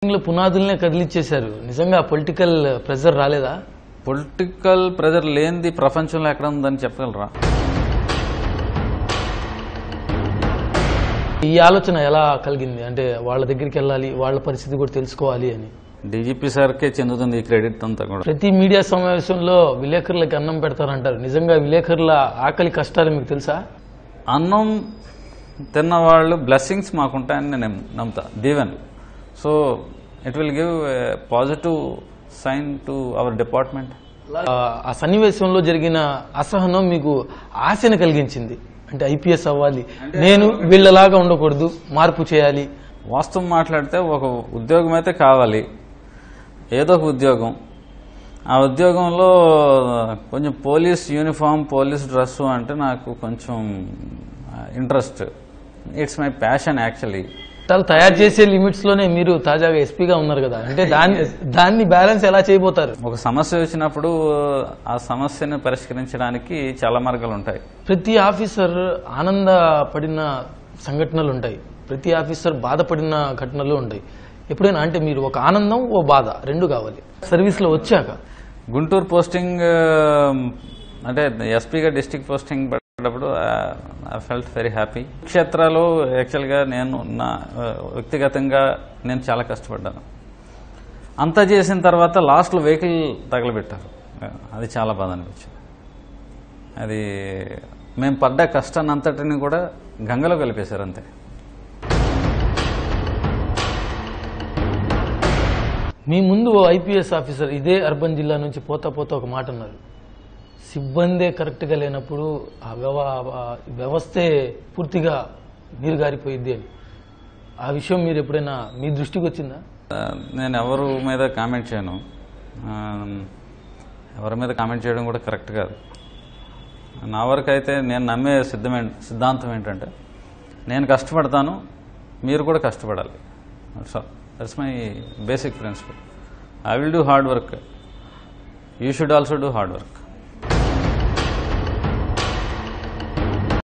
లో పునాదుల్నే కదిలిచ్చేశారు నిజంగా పొలిటికల్ ప్రెజర్ రాలేదా పొలిటికల్ ప్రెజర్ లేనిది ప్రపంచంలో ఎక్కడ ఉందని చెప్పగలరా ఈ ఆలోచన ఎలా కలిగింది అంటే వాళ్ళ దగ్గరికి వెళ్ళాలి వాళ్ళ పరిస్థితి కూడా తెలుసుకోవాలి అని డీజీపీ సార్కే చెందుతుంది ఈ క్రెడిట్ అంతా కూడా ప్రతి మీడియా సమావేశంలో విలేకరులకి అన్నం పెడతారంటారు నిజంగా విలేకరుల ఆకలి కష్టాలు మీకు తెలుసా అన్నం తిన్న వాళ్ళు బ్లెస్సింగ్స్ మాకుంటాయని నేను నమ్ముతా దీవెన్ so it will give positive sign to our department ఆ, ఆ సన్నివేశంలో జరిగిన అసహనం మీకు ఆశను కలిగించింది అంటే ఐపీఎస్ అవ్వాలి నేను వీళ్ళలాగా ఉండకూడదు మార్పు చేయాలి వాస్తవం మాట్లాడితే ఒక ఉద్యోగం అయితే కావాలి ఏదో ఒక ఉద్యోగం ఆ ఉద్యోగంలో కొంచెం పోలీస్ యూనిఫామ్ పోలీస్ డ్రెస్సు అంటే నాకు కొంచెం interest it's my passion actually చట్టాలు తయారు చేసే లిమిట్స్ లోనే మీరు తాజాగా ఎస్పీగా ఉన్నారు కదా అంటే దాన్ని దాన్ని బ్యాలెన్స్ ఎలా చేయబోతారు ఒక సమస్య వచ్చినప్పుడు ఆ సమస్యను పరిష్కరించడానికి చాలా మార్గాలు ఉంటాయి ప్రతి ఆఫీసర్ ఆనందపడిన సంఘటనలు ఉంటాయి ప్రతి ఆఫీసర్ బాధపడిన ఘటనలు ఉంటాయి ఎప్పుడైనా అంటే మీరు ఒక ఆనందం ఓ బాధ రెండు కావాలి సర్వీస్ లో వచ్చాక గుంటూరు పోస్టింగ్ అంటే ఎస్పీగా డిస్టిక్ పోస్టింగ్ పడ్డప్పుడు ఐ ఫెల్ట్ వెరీ హ్యాపీ క్షేత్రాలు యాక్చువల్గా నేను నా ఆ, వ్యక్తిగతంగా నేను చాలా కష్టపడ్డాను అంతా చేసిన తర్వాత లాస్ట్లో వెహికల్ తగలబెట్టారు అది చాలా బాధ అనిపించింది అది మేము పడ్డ కష్టాన్ని అంతటిని కూడా గంగలో కలిపేశారు అంతే మీ ముందు ఓ ఐపీఎస్ ఆఫీసర్ ఇదే అర్బన్ జిల్లా నుంచి పోతా పోతా ఒక మాట అన్నారు సిబ్బందే కరెక్ట్గా లేనప్పుడు ఆ వ్యవ ఆ వ్యవస్థే పూర్తిగా నీరు గారిపోయిద్ది అని ఆ విషయం మీరు ఎప్పుడైనా మీ దృష్టికి వచ్చిందా ఆ, నేను ఎవరు మీద కామెంట్ చేయను ఆ, ఎవరి మీద కామెంట్ చేయడం కూడా కరెక్ట్ కాదు నా వరకు అయితే నేను నమ్మే సిద్ధమే సిద్ధాంతం ఏంటంటే నేను కష్టపడతాను మీరు కూడా కష్టపడాలి that's my basic principle I will do hard work you should also do hard work